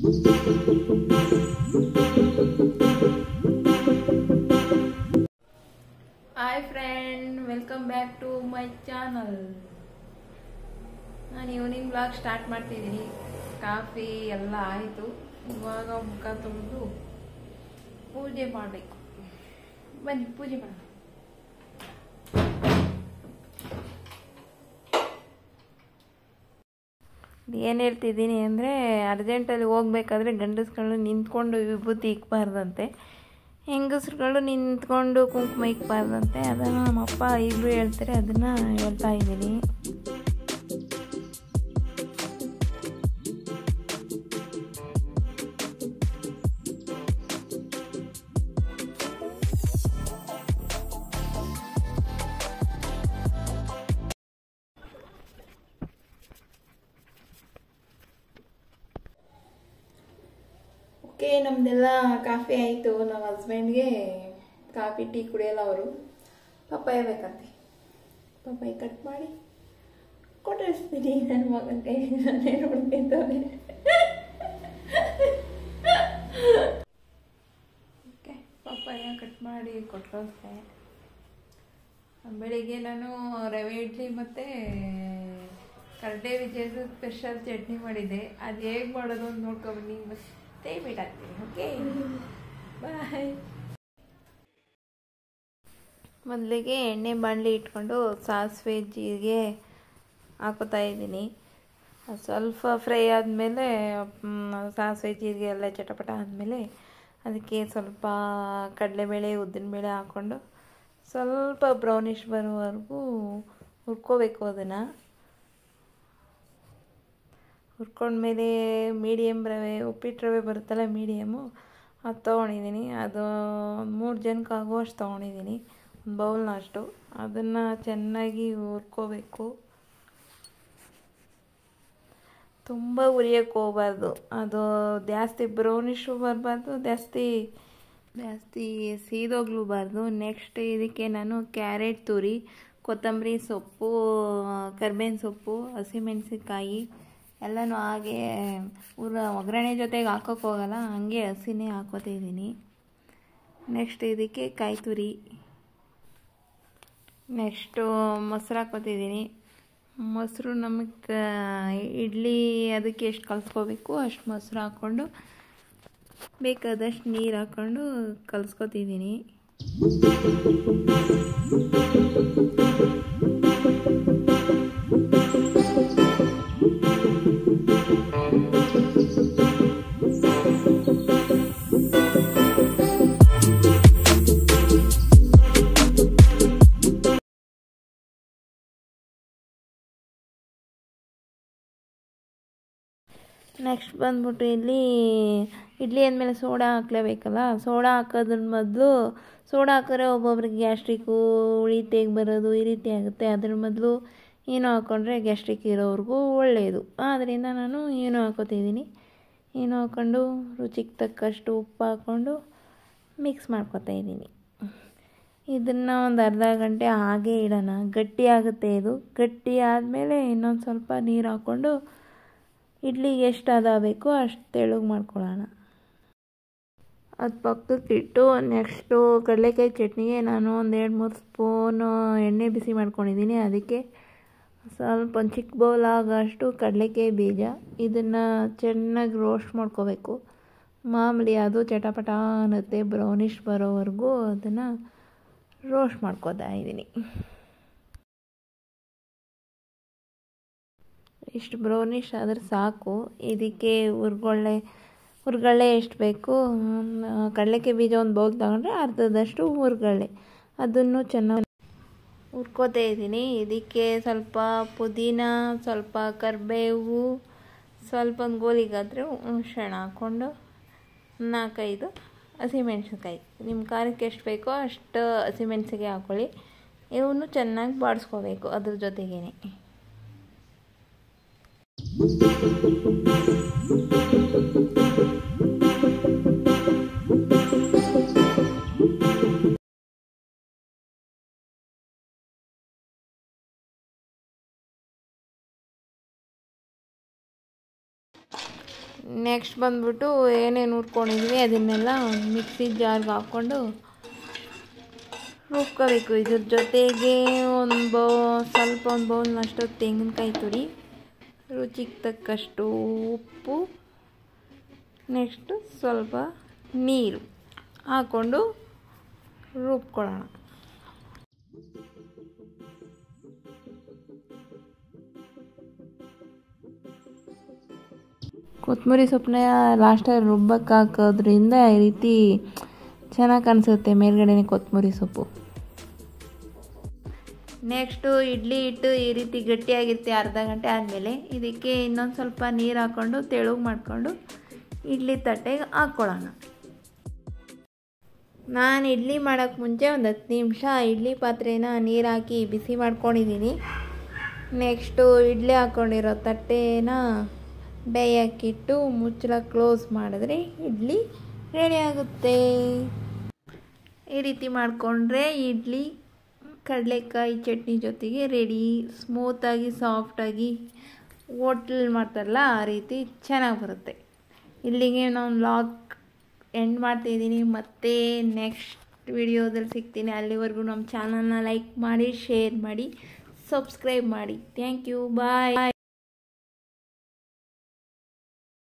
hi friend welcome back to my channel ನಾನು evening blog start ಮಾಡ್ತಿದ್ದೀನಿ coffee ಎಲ್ಲ ಆಯಿತು ಇವಾಗ ಮುಖ ತೊಳೆದು ಪೂಜೆ ಮಾಡಬೇಕು ಬನ್ನಿ ಪೂಜೆ ಮಾಡೋಣ ಏನು ಹೇಳ್ತಿದ್ದೀನಿ ಅಂದರೆ ಅರ್ಜೆಂಟಲ್ಲಿ ಹೋಗ್ಬೇಕಾದ್ರೆ ಗಂಡಸ್ಗಳು ನಿಂತ್ಕೊಂಡು ವಿಭೂತಿ ಇಕ್ಬಾರ್ದಂತೆ ಹೆಂಗಸ್ರುಗಳು ನಿಂತ್ಕೊಂಡು ಕುಂಕುಮ ಇಕ್ಬಾರ್ದಂತೆ ಅದನ್ನು ನಮ್ಮಪ್ಪ ಈಗಲೂ ಹೇಳ್ತಾರೆ ಅದನ್ನು ಹೇಳ್ತಾ ಇದ್ದೀನಿ ಓಕೆ ನಮ್ಮದೆಲ್ಲ ಕಾಫಿ ಆಯಿತು ನಮ್ಮ ಹಸ್ಬೆಂಡ್ಗೆ ಕಾಫಿ ಟೀ ಕುಡಿಯಲ್ಲ ಅವರು ಪಪ್ಪಾಯ ಬೇಕಂತೆ ಪಪ್ಪಾಯ ಕಟ್ ಮಾಡಿ ಕೊಟ್ಟಿಸ್ತೀನಿ ನನ್ನ ಮಗನ ಕೈ ನಾನೇ ನೋಡ್ಕೊಂತವ್ರೆ ಓಕೆ ಪಪ್ಪಾಯ ಕಟ್ ಮಾಡಿ ಕೊಟ್ಟೋಸ್ತೆ ಬೆಳಿಗ್ಗೆ ನಾನು ರವೆ ಇಡ್ಲಿ ಮತ್ತು ಕಡಲೆ ಬೀಜದ ಸ್ಪೆಷಲ್ ಚಟ್ನಿ ಮಾಡಿದ್ದೆ ಅದು ಹೇಗೆ ಮಾಡೋದು ಅಂತ ನೋಡ್ಕೊಬನ್ನಿ ಮತ್ತೆ ಮೀಟ್ ಆಗ್ತೀನಿ ಓಕೆ ಬಾಯ್ ಮೊದಲಿಗೆ ಎಣ್ಣೆ ಬಾಣಲಿ ಇಟ್ಕೊಂಡು ಸಾಸಿವೆ ಜೀರಿಗೆ ಹಾಕೋತಾ ಇದ್ದೀನಿ ಅದು ಸ್ವಲ್ಪ ಫ್ರೈ ಆದಮೇಲೆ ಸಾಸಿವೆ ಜೀರಿಗೆ ಎಲ್ಲ ಚಟಪಟ ಆದಮೇಲೆ ಅದಕ್ಕೆ ಸ್ವಲ್ಪ ಕಡಲೆಬೇಳೆ ಉದ್ದಿನಬೇಳೆ ಹಾಕ್ಕೊಂಡು ಸ್ವಲ್ಪ ಬ್ರೌನಿಷ್ ಬರೋವರೆಗೂ ಹುರ್ಕೋಬೇಕು ಅದನ್ನು ಹುರ್ಕೊಂಡ್ಮೇಲೆ ಮೀಡಿಯಮ್ ರವೆ ಉಪ್ಪಿಟ್ಟು ರವೆ ಬರುತ್ತಲ್ಲ ಮೀಡಿಯಮು ಅದು ತೊಗೊಂಡಿದ್ದೀನಿ ಅದು ಮೂರು ಜನಕ್ಕೆ ಆಗುವಷ್ಟು ತೊಗೊಂಡಿದ್ದೀನಿ ಒಂದು ಬೌಲ್ನ ಅಷ್ಟು ಅದನ್ನು ಚೆನ್ನಾಗಿ ಹುರ್ಕೋಬೇಕು ತುಂಬ ಉರಿಯೋಕ್ಕೆ ಹೋಗ್ಬಾರ್ದು ಅದು ಜಾಸ್ತಿ ಬ್ರೌನಿಶು ಬರಬಾರ್ದು ಜಾಸ್ತಿ ಜಾಸ್ತಿ ಸೀದೋಗ್ಲೂಬಾರ್ದು ನೆಕ್ಸ್ಟ್ ಇದಕ್ಕೆ ನಾನು ಕ್ಯಾರೆಟ್ ತುರಿ ಕೊತ್ತಂಬರಿ ಸೊಪ್ಪು ಕರ್ಬೇವಿನ ಸೊಪ್ಪು ಹಸಿಮೆಣಸಿನ್ಕಾಯಿ ಎಲ್ಲನೂ ಹಾಗೆ ಊರ ಒಗ್ಗರಣೆ ಜೊತೆಗೆ ಹಾಕೋಕೆ ಹೋಗಲ್ಲ ಹಂಗೆ ಹಸಿನೇ ಹಾಕೋತಿದ್ದೀನಿ ನೆಕ್ಸ್ಟ್ ಇದಕ್ಕೆ ಕಾಯಿ ತುರಿ ನೆಕ್ಸ್ಟು ಮೊಸರು ಹಾಕೋತಿದ್ದೀನಿ ಮೊಸರು ನಮಗೆ ಇಡ್ಲಿ ಅದಕ್ಕೆ ಎಷ್ಟು ಕಲಿಸ್ಕೋಬೇಕು ಅಷ್ಟು ಮೊಸರು ಹಾಕ್ಕೊಂಡು ಬೇಕಾದಷ್ಟು ನೀರು ಹಾಕ್ಕೊಂಡು ಕಲಿಸ್ಕೊತಿದ್ದೀನಿ ನೆಕ್ಸ್ಟ್ ಬಂದ್ಬಿಟ್ಟು ಇಲ್ಲಿ ಇಡ್ಲಿ ಅಂದಮೇಲೆ ಸೋಡಾ ಹಾಕ್ಲೇಬೇಕಲ್ಲ ಸೋಡಾ ಹಾಕೋದ್ರ ಮೊದಲು ಸೋಡಾ ಹಾಕಿದ್ರೆ ಒಬ್ಬೊಬ್ರಿಗೆ ಗ್ಯಾಸ್ಟ್ರಿಕ್ಕು ಉಳಿ ತೇಗ್ ಬರೋದು ಈ ರೀತಿ ಆಗುತ್ತೆ ಅದ್ರ ಮೊದಲು ಏನು ಹಾಕ್ಕೊಂಡ್ರೆ ಗ್ಯಾಸ್ಟ್ರಿಕ್ ಇರೋವ್ರಿಗೂ ಒಳ್ಳೆಯದು ಆದ್ದರಿಂದ ನಾನು ಏನು ಹಾಕೋತಿದ್ದೀನಿ ಏನು ಹಾಕ್ಕೊಂಡು ರುಚಿಗೆ ತಕ್ಕಷ್ಟು ಉಪ್ಪು ಹಾಕ್ಕೊಂಡು ಮಿಕ್ಸ್ ಮಾಡ್ಕೊತಾ ಇದ್ದೀನಿ ಇದನ್ನು ಒಂದು ಅರ್ಧ ಗಂಟೆ ಹಾಗೇ ಇಡೋಣ ಗಟ್ಟಿ ಆಗುತ್ತೆ ಇದು ಗಟ್ಟಿ ಆದಮೇಲೆ ಇನ್ನೊಂದು ಸ್ವಲ್ಪ ನೀರು ಹಾಕ್ಕೊಂಡು ಇಡ್ಲಿಗೆ ಎಷ್ಟು ಹದ ಬೇಕೋ ಅಷ್ಟು ತೆಳುಗೆ ಮಾಡ್ಕೊಳ್ಳೋಣ ಅದು ಪಕ್ಕಕ್ಕೆ ಇಟ್ಟು ನೆಕ್ಸ್ಟು ಕಡಲೆಕಾಯಿ ಚಟ್ನಿಗೆ ನಾನು ಒಂದು ಎರಡು ಮೂರು ಸ್ಪೂನು ಎಣ್ಣೆ ಬಿಸಿ ಮಾಡ್ಕೊಂಡಿದ್ದೀನಿ ಅದಕ್ಕೆ ಸ್ವಲ್ಪ ಒಂದು ಚಿಕ್ಕ ಬೌಲ್ ಆಗೋಷ್ಟು ಕಡಲೆಕಾಯಿ ಬೀಜ ಇದನ್ನು ಚೆನ್ನಾಗಿ ರೋಸ್ಟ್ ಮಾಡ್ಕೋಬೇಕು ಮಾಮೂಲಿ ಅದು ಚಟಪಟ ಅನ್ನತ್ತೆ ಬ್ರೌನಿಷ್ ಬರೋವರೆಗೂ ಅದನ್ನು ರೋಸ್ಟ್ ಮಾಡ್ಕೋತಾ ಇದ್ದೀನಿ ಇಷ್ಟು ಬ್ರೌನಿಷ್ ಆದರೆ ಸಾಕು ಇದಕ್ಕೆ ಹುರ್ಗೊಳ್ಳೆ ಹುರ್ಗಳ್ಳೆ ಎಷ್ಟು ಬೇಕು ಕಡಲೆಕಾಯಿ ಬೀಜ ಒಂದು ಬೌಲ್ ತಗೊಂಡ್ರೆ ಅರ್ಧದಷ್ಟು ಹುರ್ಗಳ್ಳೆ ಅದನ್ನು ಚೆನ್ನಾಗಿ ಹುರ್ಕೋತಾ ಇದ್ದೀನಿ ಇದಕ್ಕೆ ಸ್ವಲ್ಪ ಪುದೀನ ಸ್ವಲ್ಪ ಕರಿಬೇವು ಸ್ವಲ್ಪ ಒಂದು ಗೋಲಿಗಾದರೆ ಹುಣಸೆಹಣ್ಣು ಹಾಕ್ಕೊಂಡು ನಾಲ್ಕೈದು ಹಸಿಮೆಣ್ಸಿನ್ಕಾಯಿ ನಿಮ್ಮ ಖಾರಕ್ಕೆ ಎಷ್ಟು ಬೇಕೋ ಅಷ್ಟು ಹಸಿಮೆಣ್ಸಿಗೆ ಹಾಕ್ಕೊಳ್ಳಿ ಇವನ್ನು ಚೆನ್ನಾಗಿ ಬಾಡಿಸ್ಕೋಬೇಕು ಅದ್ರ ಜೊತೆಗೇನೆ ನೆಕ್ಸ್ಟ್ ಬಂದ್ಬಿಟ್ಟು ಏನೇನು ಹುರ್ಕೊಂಡಿದ್ವಿ ಅದನ್ನೆಲ್ಲ ಮಿಕ್ಸಿ ಜಾರ್ಗೆ ಹಾಕ್ಕೊಂಡು ರುಬ್ಕೋಬೇಕು ಇದ್ರ ಜೊತೆಗೆ ಒಂದು ಬೌ ಸ್ವಲ್ಪ ಒಂದು ಬೌಲ್ನಷ್ಟು ತೆಂಗಿನಕಾಯಿ ತುರಿ ರುಚಿಗೆ ತಕ್ಕಷ್ಟು ಉಪ್ಪು ನೆಕ್ಸ್ಟು ಸ್ವಲ್ಪ ನೀರು ಹಾಕ್ಕೊಂಡು ರುಬ್ಕೊಳ್ಳೋಣ ಕೊತ್ತಂಬರಿ ಸೊಪ್ಪನ್ನ ಲಾಸ್ಟಲ್ಲಿ ರುಬ್ಬಕ್ಕೆ ಹಾಕೋದ್ರಿಂದ ಈ ರೀತಿ ಚೆನ್ನಾಗಿ ಕಾಣಿಸುತ್ತೆ ಮೇಲ್ಗಡೆನೆ ಕೊತ್ತಂಬರಿ ಸೊಪ್ಪು ನೆಕ್ಸ್ಟು ಇಡ್ಲಿ ಹಿಟ್ಟು ಈ ರೀತಿ ಗಟ್ಟಿಯಾಗಿರುತ್ತೆ ಅರ್ಧ ಗಂಟೆ ಆದಮೇಲೆ ಇದಕ್ಕೆ ಇನ್ನೊಂದು ಸ್ವಲ್ಪ ನೀರು ಹಾಕ್ಕೊಂಡು ತೆಳುಗೆ ಮಾಡಿಕೊಂಡು ಇಡ್ಲಿ ತಟ್ಟೆಗೆ ಹಾಕ್ಕೊಳ್ಳೋಣ ನಾನು ಇಡ್ಲಿ ಮಾಡೋಕ್ಕೆ ಮುಂಚೆ ಒಂದು ಹತ್ತು ನಿಮಿಷ ಇಡ್ಲಿ ಪಾತ್ರೆನ ನೀರು ಹಾಕಿ ಬಿಸಿ ಮಾಡ್ಕೊಂಡಿದ್ದೀನಿ ನೆಕ್ಸ್ಟು ಇಡ್ಲಿ ಹಾಕ್ಕೊಂಡಿರೋ ತಟ್ಟೆನ ಬೇಯಕ್ಕಿಟ್ಟು ಮುಚ್ಚಳ ಕ್ಲೋಸ್ ಮಾಡಿದ್ರೆ ಇಡ್ಲಿ ರೆಡಿ ಆಗುತ್ತೆ ಈ ರೀತಿ ಮಾಡಿಕೊಂಡ್ರೆ ಇಡ್ಲಿ ಕಡಲೆಕಾಯಿ ಚಟ್ನಿ ಜೊತೆಗೆ ರೆಡಿ ಸ್ಮೂತಾಗಿ ಸಾಫ್ಟಾಗಿ ಹೋಟ್ಲ್ ಮಾಡ್ತಾರಲ್ಲ ಆ ರೀತಿ ಚೆನ್ನಾಗಿ ಬರುತ್ತೆ ಇಲ್ಲಿಗೆ ನಾನು ಲಾಕ್ ಎಂಡ್ ಮಾಡ್ತಾಯಿದ್ದೀನಿ ಮತ್ತೆ ನೆಕ್ಸ್ಟ್ ವಿಡಿಯೋದಲ್ಲಿ ಸಿಗ್ತೀನಿ ಅಲ್ಲಿವರೆಗೂ ನಮ್ಮ ಚಾನಲ್ನ ಲೈಕ್ ಮಾಡಿ ಶೇರ್ ಮಾಡಿ ಸಬ್ಸ್ಕ್ರೈಬ್ ಮಾಡಿ ಥ್ಯಾಂಕ್ ಯು ಬಾಯ್